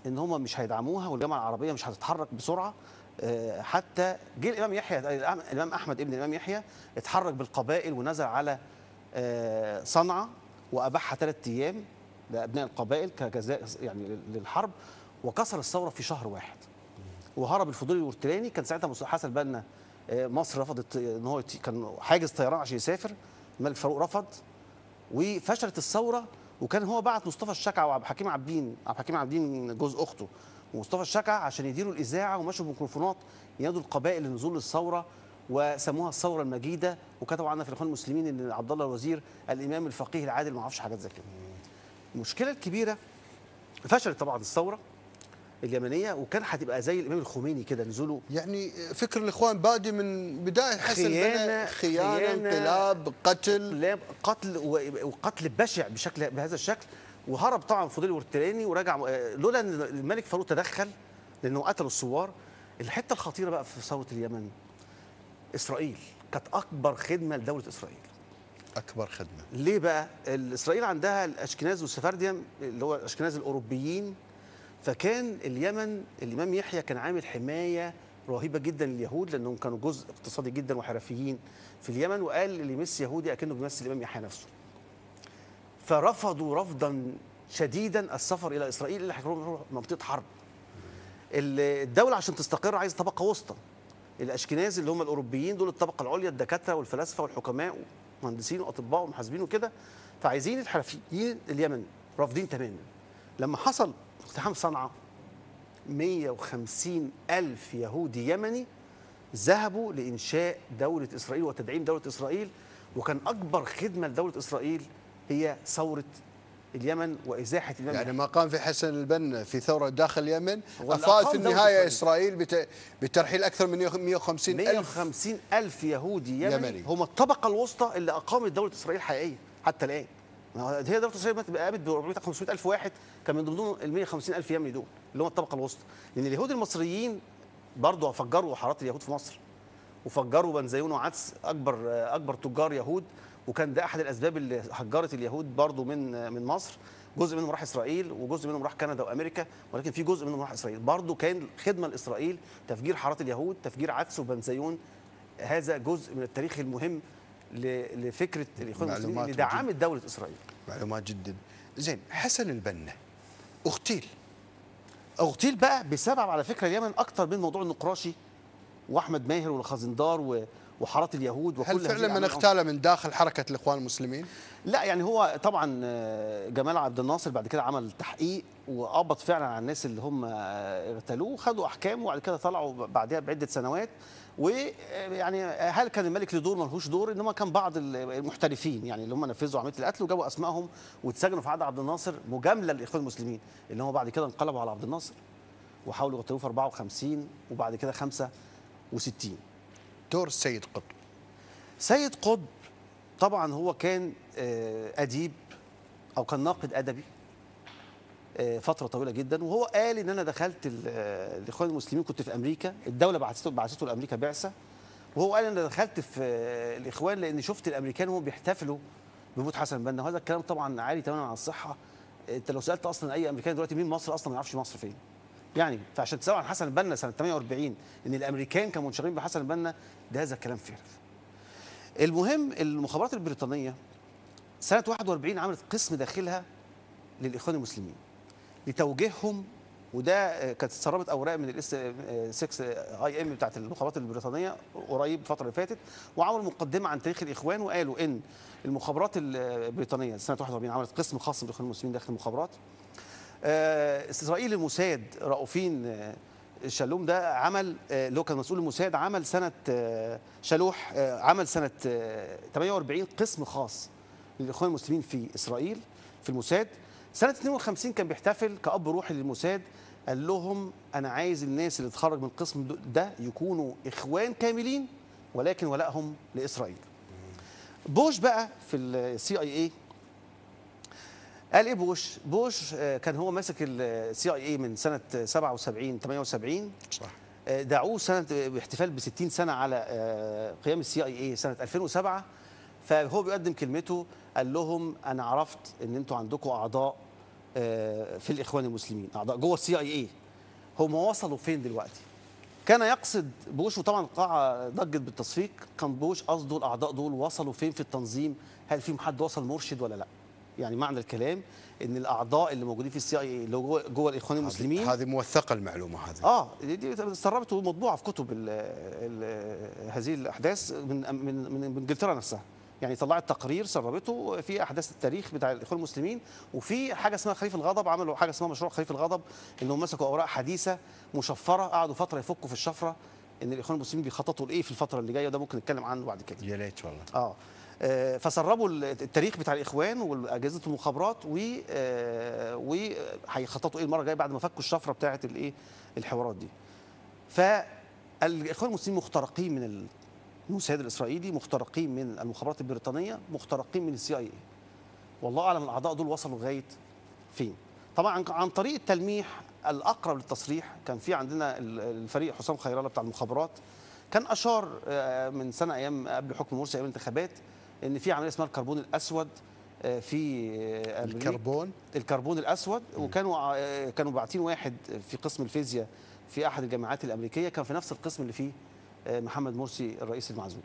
ان هم مش هيدعموها والجامعه العربيه مش هتتحرك بسرعه آه، حتى جه الامام يحيى الامام احمد ابن الامام يحيى اتحرك بالقبائل ونزل على آه، صنعاء واباحها ثلاث ايام لابناء القبائل كجزاء يعني للحرب وكسر الثوره في شهر واحد وهرب الفضولي الورتلاني كان ساعتها مصطفى حسن بنا آه، مصر رفضت ان هو يت- كان حاجز طيران عشان يسافر الملك فاروق رفض وفشلت الثوره وكان هو بعت مصطفى الشكع وعبد الحكيم عابدين عبد الحكيم عابدين جوز اخته ومصطفى الشكع عشان يديروا الاذاعه ومشوا بميكروفونات ينادوا القبائل لنزول الثوره وسموها الثوره المجيده وكتبوا عنها في الاخوان المسلمين ان عبد الله الوزير الامام الفقيه العادل ما اعرفش حاجات زي كده. المشكله الكبيره فشلت طبعا الثوره اليمنيه وكان هتبقى زي الامام الخميني كده نزوله يعني فكر الاخوان بادي من بدايه حسن خيانة- خيانه خيانه خيانة. انقلاب قتل لا قتل و- وقتل بشع بشكل بهذا الشكل وهرب طبعا فضيل الورتلاني ورجع آه، لولا ان الملك فاروق تدخل لانه قتلوا الثوار الحته الخطيره بقى في ثوره اليمن اسرائيل كانت اكبر خدمه لدوله اسرائيل اكبر خدمه ليه بقى اسرائيل عندها الاشكناز والسفارديم اللي هو الاشكناز الاوروبيين فكان اليمن الامام يحيى كان عامل حمايه رهيبه جدا لليهود لانهم كانوا جزء اقتصادي جدا وحرفيين في اليمن وقال اللي يمس يهودي اكنه بيمثل الامام يحيى نفسه فرفضوا رفضا شديدا السفر الى اسرائيل اللي هيروح منطقه حرب ال- الدوله عشان تستقر عايزه طبقه وسطى الاشكناز اللي هم الاوروبيين دول الطبقه العليا الدكاتره والفلاسفه والحكماء ومهندسين واطباء ومحاسبين وكده فعايزين الحرفيين اليمن رافضين تماما لما حصل اقتحام صنعاء 150 ألف يهودي يمني ذهبوا لإنشاء دولة إسرائيل وتدعيم دولة إسرائيل وكان أكبر خدمة لدولة إسرائيل هي ثورة اليمن وإزاحة اليمن يعني ما قام في حسن البنا في ثوره داخل اليمن هو اللي افاد أقام في دولة النهايه إسرائيل. اسرائيل بت- بترحيل اكثر من 150 الف 150 ألف يهودي يمني, يمني. يمني هم الطبقة الوسطى اللي أقامت دولة إسرائيل حقيقية حتى الآن ما هو هي دولة إسرائيل ما قامت ب 400 500 ألف واحد كان من ضمنهم ال 150 ألف يمني دول اللي هم الطبقة الوسطى لأن اليهود المصريين برضه فجروا حارات اليهود في مصر وفجروا بنزيون وعدس أكبر أكبر تجار يهود وكان ده أحد الأسباب اللي هجرت اليهود برضه من من مصر جزء منهم راح اسرائيل وجزء منهم راح كندا وامريكا ولكن في جزء منهم راح اسرائيل برضه كان خدمه لاسرائيل تفجير حارات اليهود تفجير عدس وبنزيون هذا جزء من التاريخ المهم ل- لفكره الاخوان المسلمين معلومات اللي دعمت دوله اسرائيل معلومات جدا زين حسن البنا اغتيل اغتيل بقى بسبب على فكره اليمن اكتر من موضوع النقراشي واحمد ماهر والخزندار و- وحارات اليهود وكل هل هذه فعلا من الأعمال اغتال من داخل حركه الاخوان المسلمين؟ لا يعني هو طبعا آه، جمال عبد الناصر بعد كده عمل تحقيق وقبض فعلا على الناس اللي هم آه، اغتالوه وخدوا احكام وبعد كده طلعوا بعدها بعده سنوات ويعني هل كان الملك له دور ملهوش دور انما كان بعض المحترفين يعني اللي هم نفذوا عمليه القتل وجابوا اسمائهم واتسجنوا في عهد عبد الناصر مجامله للاخوان المسلمين اللي هم بعد كده انقلبوا على عبد الناصر وحاولوا يقتلوه في 54 وبعد كده 65 دور السيد قطب سيد قطب طبعا هو كان آه، اديب او كان ناقد ادبي آه، فتره طويله جدا وهو قال ان انا دخلت ال- آه، الاخوان المسلمين كنت في امريكا الدوله بعثته بعثته لامريكا بعثه وهو قال ان انا دخلت في آه، الاخوان لان شفت الامريكان وهم بيحتفلوا بموت حسن البنا وهذا الكلام طبعا عالي تماما عن الصحه انت لو سالت اصلا اي امريكان دلوقتي مين مصر اصلا ما يعرفش مصر فين يعني فعشان تسال عن حسن البنا سنه 48 ان الامريكان كانوا منشغلين بحسن البنا ده هذا الكلام فارغ المهم المخابرات البريطانيه سنه 41 عملت قسم داخلها للاخوان المسلمين لتوجيههم وده آه، كانت اتسربت اوراق من الاس 6 اي ام بتاعت المخابرات البريطانيه قريب الفتره اللي فاتت وعملوا مقدمه عن تاريخ الاخوان وقالوا ان المخابرات البريطانيه سنه 41 عملت قسم خاص بالاخوان المسلمين داخل المخابرات آه، اسرائيل الموساد رؤوفين آه، شالوم ده عمل آه، اللي هو كان مسؤول الموساد عمل سنه آه، شالوح آه، عمل سنه آه، 48 قسم خاص للاخوان المسلمين في اسرائيل في الموساد سنه 52 كان بيحتفل كاب روحي للموساد قال لهم انا عايز الناس اللي تخرج من القسم ده يكونوا اخوان كاملين ولكن ولائهم لاسرائيل بوش بقى في السي اي اي قال ايه بوش؟ بوش آه، كان هو ماسك السي اي اي من سنه 77 78 صح آه، دعوه سنه باحتفال ب 60 سنه على آه، قيام السي اي اي سنه 2007 فهو بيقدم كلمته قال لهم انا عرفت ان انتوا عندكم اعضاء آه، في الاخوان المسلمين اعضاء جوه السي اي اي هم وصلوا فين دلوقتي كان يقصد بوش وطبعا القاعه ضجت بالتصفيق كان بوش قصده الاعضاء دول وصلوا فين في التنظيم هل فيهم حد وصل مرشد ولا لا يعني معنى الكلام ان الاعضاء اللي موجودين في السي اي اي اللي جوه جوه الاخوان المسلمين هذه موثقه المعلومه هذه اه دي دي اتسربت ومطبوعه في كتب ال ال هذه الاحداث من من من من انجلترا نفسها يعني طلعت تقرير سربته في احداث التاريخ بتاع الاخوان المسلمين وفي حاجه اسمها خليف الغضب عملوا حاجه اسمها مشروع خليف الغضب انهم مسكوا اوراق حديثه مشفره قعدوا فتره يفكوا في الشفره ان الاخوان المسلمين بيخططوا لايه في الفتره اللي جايه وده ممكن نتكلم عنه بعد كده يا ليت والله اه آه، فسربوا التاريخ بتاع الاخوان واجهزه المخابرات و آه، وهيخططوا ايه المره الجايه بعد ما فكوا الشفره بتاعه الايه الحوارات دي فالاخوان المسلمين مخترقين من الموساد الاسرائيلي مخترقين من المخابرات البريطانيه مخترقين من السي اي اي والله اعلم الاعضاء دول وصلوا لغايه فين طبعا عن- عن طريق التلميح الاقرب للتصريح كان في عندنا ال- الفريق حسام خير الله بتاع المخابرات كان اشار آه، من سنه ايام قبل حكم مرسي ايام الانتخابات ان في عمليه اسمها الكربون الاسود آه، في آه، أمريكا. الكربون الكربون الاسود وكانوا ع- كانوا باعتين واحد في قسم الفيزياء في احد الجامعات الامريكيه كان في نفس القسم اللي فيه آه، محمد مرسي الرئيس المعزول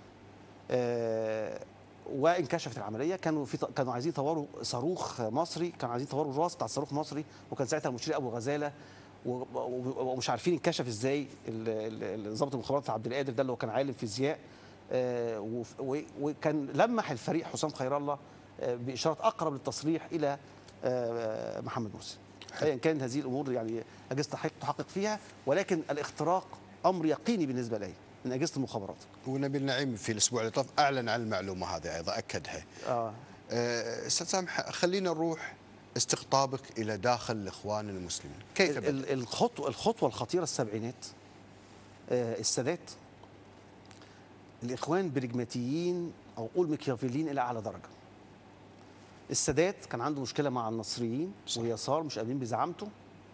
آه، وانكشفت العمليه كانوا في كانوا عايزين يطوروا صاروخ مصري كانوا عايزين يطوروا الراس بتاع الصاروخ مصري وكان ساعتها المشير ابو غزاله و- و- ومش عارفين انكشف ازاي ال- ال- ال- ضابط المخابرات عبد القادر ده اللي هو كان عالم فيزياء آه، وف- و- وكان لمح الفريق حسام خير الله آه، باشارات اقرب للتصريح الى آه، محمد مرسي ايا كان هذه الامور يعني اجهزه تحقيق تحقق فيها ولكن الاختراق امر يقيني بالنسبه لي من اجهزه المخابرات ونبيل نعيم في الاسبوع اللي طاف اعلن عن المعلومه هذه ايضا اكدها اه آه، استاذ سامح خلينا نروح استقطابك الى داخل الاخوان المسلمين كيف ال- بدأ؟ ال- الخطوه الخطوه الخطيره السبعينات آه، السادات الاخوان برجماتيين او قول ميكيافيليين الى اعلى درجه السادات كان عنده مشكله مع النصريين صح. واليسار مش قابلين بزعامته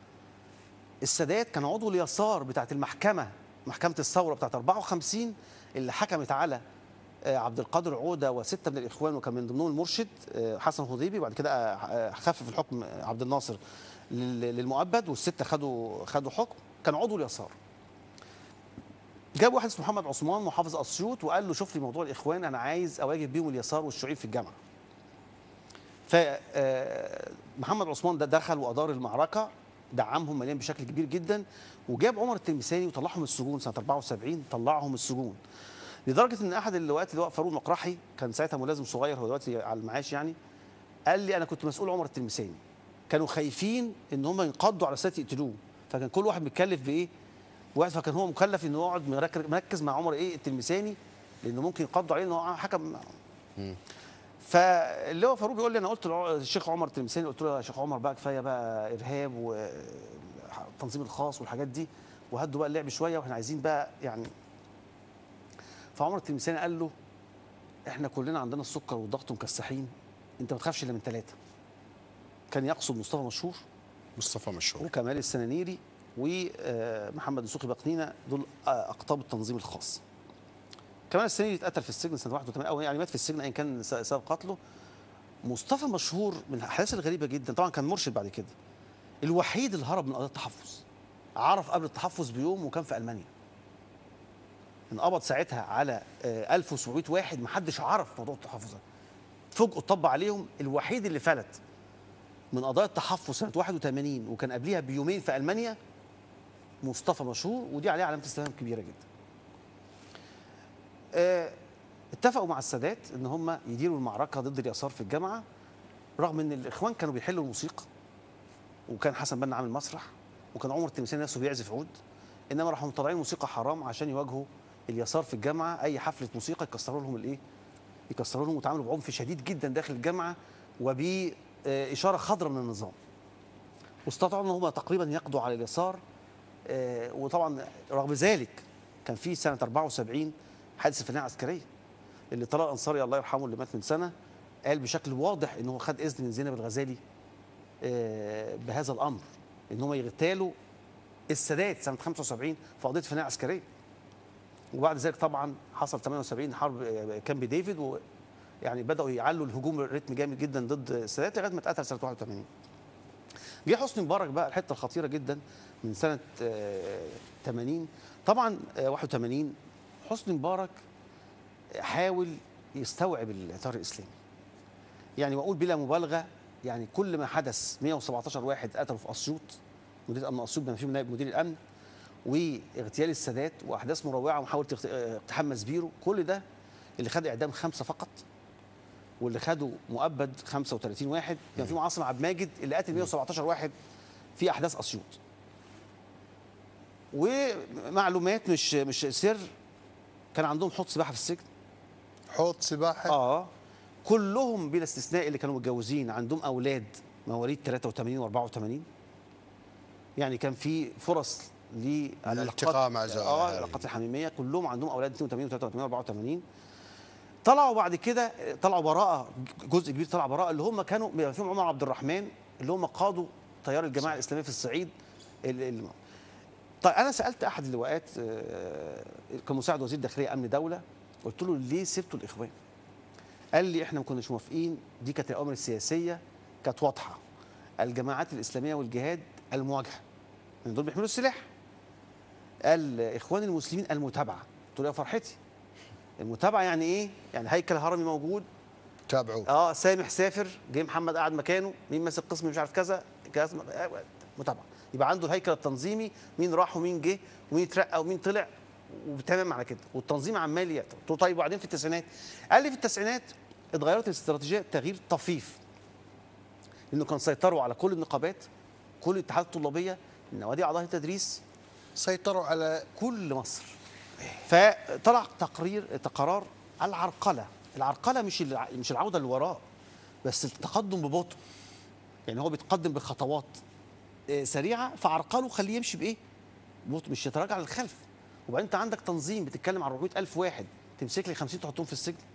السادات كان عضو اليسار بتاعت المحكمه محكمه الثوره بتاعت 54 اللي حكمت على آه، عبد القادر عوده وسته من الاخوان وكان من ضمنهم المرشد آه، حسن خضيبي وبعد كده آه، آه، خفف الحكم آه، عبد الناصر لل- للمؤبد والسته خدوا خدوا حكم كان عضو اليسار جاب واحد اسمه محمد عثمان محافظ اسيوط وقال له شوف لي موضوع الاخوان انا عايز اواجه بيهم اليسار والشيوعيين في الجامعه ف آه، محمد عثمان ده دخل وادار المعركه دعمهم ماليا بشكل كبير جدا وجاب عمر التلمساني وطلعهم السجون سنه 74 طلعهم السجون لدرجه ان احد اللواءات اللي هو فاروق مقرحي كان ساعتها ملازم صغير هو دلوقتي على المعاش يعني قال لي انا كنت مسؤول عمر التلمساني كانوا خايفين ان هم ينقضوا على السادات يقتلوه فكان كل واحد متكلف بايه واحد فكان هو مكلف انه يقعد مرك- مركز مع عمر ايه التلمساني لانه ممكن يقضوا عليه انه هو حكم فاللي هو فاروق بيقول لي انا قلت للشيخ عمر التلمساني قلت له يا شيخ عمر بقى كفايه بقى ارهاب والتنظيم الخاص والحاجات دي وهدوا بقى اللعب شويه واحنا عايزين بقى يعني فعمر التلمساني قال له احنا كلنا عندنا السكر والضغط مكسحين انت ما تخافش الا من ثلاثه كان يقصد مصطفى مشهور مصطفى مشهور وكمال السنانيري ومحمد نسوقي بقنينه دول آه، اقطاب التنظيم الخاص كمال السنانيري اتقتل في السجن سنه 81 او يعني مات في السجن ايا كان س- سبب قتله مصطفى مشهور من الاحداث الغريبه جدا طبعا كان مرشد بعد كده الوحيد اللي هرب من قضيه التحفظ عرف قبل التحفظ بيوم وكان في المانيا انقبض ساعتها على آه، 1700 واحد محدش عرف موضوع التحفظ ده فوجئوا طبق عليهم الوحيد اللي فلت من قضايا التحفظ سنه 81 وكان قبليها بيومين في المانيا مصطفى مشهور ودي عليه علامه استفهام كبيره جدا. آه، اتفقوا مع السادات ان هم يديروا المعركه ضد اليسار في الجامعه رغم ان الاخوان كانوا بيحلوا الموسيقى وكان حسن بنا عامل مسرح وكان عمر التمثيلي نفسه بيعزف عود انما راحوا مطلعين موسيقى حرام عشان يواجهوا اليسار في الجامعه اي حفله موسيقى يكسروا لهم الايه؟ يكسروا لهم وتعاملوا بعنف شديد جدا داخل الجامعه وباشاره خضراء من النظام. واستطاعوا ان هم تقريبا يقضوا على اليسار آه، وطبعا رغم ذلك كان في سنه 74 حادث الفنيه العسكريه اللي طلال الانصاري الله يرحمه اللي مات من سنه قال بشكل واضح ان هو خد اذن من زينب الغزالي آه، بهذا الامر ان هم يغتالوا السادات سنه 75 في قضيه فنيه عسكريه وبعد ذلك طبعا حصل 78 حرب آه، كامب ديفيد و يعني بداوا يعلوا الهجوم الريتم جامد جدا ضد السادات لغايه ما اتقتل سنه 81 جه حسني مبارك بقى الحته الخطيره جدا من سنه آه، 80 طبعا آه، 81 حسني مبارك حاول يستوعب الاطار الاسلامي يعني واقول بلا مبالغه يعني كل ما حدث 117 واحد قتلوا في اسيوط مدير امن اسيوط بما فيهم نائب مدير الامن واغتيال السادات واحداث مروعه ومحاوله اغت- آه، اقتحام مسبيرو كل ده اللي خد اعدام خمسه فقط واللي خدوا مؤبد 35 واحد كان فيهم عاصم عبد الماجد اللي قتل 117 واحد في احداث اسيوط ومعلومات مش مش سر كان عندهم حوض سباحه في السجن حوض سباحه اه كلهم بلا استثناء اللي كانوا متجوزين عندهم اولاد مواليد 83 و84 يعني كان في فرص الالتقاء مع زوجها اه هذه. العلاقات الحميميه كلهم عندهم اولاد 82 و83 و84 طلعوا بعد كده طلعوا براءه جزء كبير طلع براءه اللي هم كانوا بما فيهم عمر عبد الرحمن اللي هم قادوا تيار الجماعه الاسلاميه في الصعيد ال- ال- طيب انا سالت احد اللواءات آه، كمساعد وزير داخليه امن دوله قلت له ليه سبتوا الاخوان؟ قال لي احنا ما كناش موافقين دي كانت الاوامر السياسيه كانت واضحه الجماعات الاسلاميه والجهاد المواجهه لان دول بيحملوا السلاح قال اخوان المسلمين المتابعه قلت له يا فرحتي المتابعه يعني ايه؟ يعني هيكل هرمي موجود تابعوه اه سامح سافر جه محمد قعد مكانه مين ماسك قسم مش عارف كذا كذا آه، متابعه يبقى عنده الهيكل التنظيمي مين راح ومين جه ومين اترقى ومين طلع وتمام على كده والتنظيم عمال يعطي قلت له طيب وبعدين في التسعينات قال لي في التسعينات اتغيرت الاستراتيجيه تغيير طفيف انه كان سيطروا على كل النقابات كل الاتحادات الطلابيه النوادي اعضاء التدريس سيطروا على كل مصر فطلع تقرير قرار العرقله العرقله مش الع- مش العوده للوراء بس التقدم ببطء يعني هو بيتقدم بخطوات آه، سريعه فعرقله خليه يمشي بايه ببطء مش يتراجع للخلف وبعدين انت عندك تنظيم بتتكلم عن 400 الف واحد تمسك لي 50 تحطهم في السجن